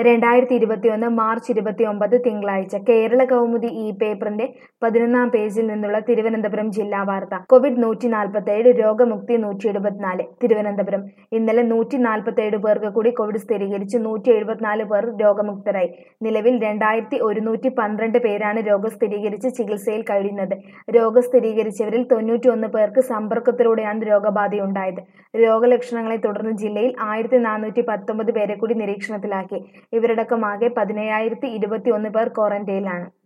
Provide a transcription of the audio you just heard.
രണ്ടായിരത്തി ഇരുപത്തിയൊന്ന് മാർച്ച് ഇരുപത്തിയൊമ്പത് തിങ്കളാഴ്ച കേരള കൗമുദി ഈ പേപ്പറിന്റെ പതിനൊന്നാം പേജിൽ നിന്നുള്ള തിരുവനന്തപുരം ജില്ലാ വാർത്ത കോവിഡ് നൂറ്റി നാൽപ്പത്തേഴ് രോഗമുക്തി നൂറ്റി എഴുപത്തിനാല് തിരുവനന്തപുരം ഇന്നലെ നൂറ്റി നാൽപ്പത്തേഴ് പേർക്ക് കൂടി കോവിഡ് സ്ഥിരീകരിച്ചു നൂറ്റി എഴുപത്തിനാല് പേർ രോഗമുക്തരായി നിലവിൽ രണ്ടായിരത്തി ഒരുന്നൂറ്റി പന്ത്രണ്ട് പേരാണ് രോഗം സ്ഥിരീകരിച്ച് ചികിത്സയിൽ കഴിയുന്നത് രോഗം സ്ഥിരീകരിച്ചവരിൽ തൊണ്ണൂറ്റിയൊന്ന് പേർക്ക് സമ്പർക്കത്തിലൂടെയാണ് രോഗബാധയുണ്ടായത് രോഗലക്ഷണങ്ങളെ തുടർന്ന് ജില്ലയിൽ ആയിരത്തി നാനൂറ്റി പത്തൊമ്പത് പേരെ കൂടി നിരീക്ഷണത്തിലാക്കി ഇവരടക്കമാകെ പതിനയ്യായിരത്തി ഇരുപത്തി ഒന്ന് പേർ ക്വാറന്റൈനിലാണ്